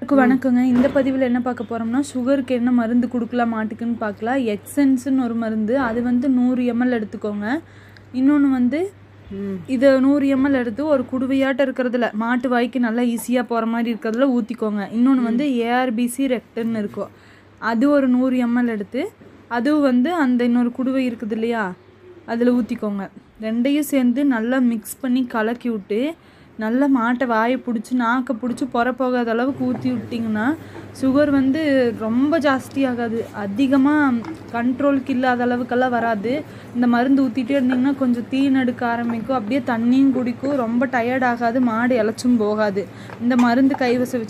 எல்லாருக்கும் வணக்கங்க இந்த பதிவில் என்ன பார்க்க போகிறோம்னா சுகருக்கு என்ன மருந்து கொடுக்கலாம் மாட்டுக்குன்னு பார்க்கலாம் எக்ஸென்ஸ்னு ஒரு மருந்து அது வந்து நூறு எம்எல் எடுத்துக்கோங்க இன்னொன்று வந்து இதை நூறு எம்எல் எடுத்து ஒரு குடுவையாட்டம் இருக்கிறதுல மாட்டு வாய்க்கு நல்லா ஈஸியாக போகிற மாதிரி இருக்கிறதுல ஊற்றிக்கோங்க இன்னொன்று வந்து ஏஆர்பிசி ரெக்டர்னு இருக்கும் அது ஒரு நூறு எம்எல் எடுத்து அதுவும் வந்து அந்த இன்னொரு குடுவை இருக்குது இல்லையா அதில் ஊற்றிக்கோங்க ரெண்டையும் சேர்ந்து நல்லா மிக்ஸ் பண்ணி கலக்கி விட்டு நல்லா மாட்டை வாயை பிடிச்சி நாக்கை பிடிச்சி புற போகாத அளவுக்கு ஊற்றி விட்டிங்கன்னா சுகர் வந்து ரொம்ப ஜாஸ்தி ஆகாது அதிகமாக கண்ட்ரோலுக்கு இல்லாத அளவுக்கெல்லாம் வராது இந்த மருந்து ஊற்றிட்டே இருந்தீங்கன்னா கொஞ்சம் தீ நடுக்க ஆரம்பிக்கும் அப்படியே தண்ணியும் குடிக்கும் ரொம்ப டயர்ட் ஆகாது மாடு இளைச்சும் போகாது இந்த மருந்து கைவசம் வச்சு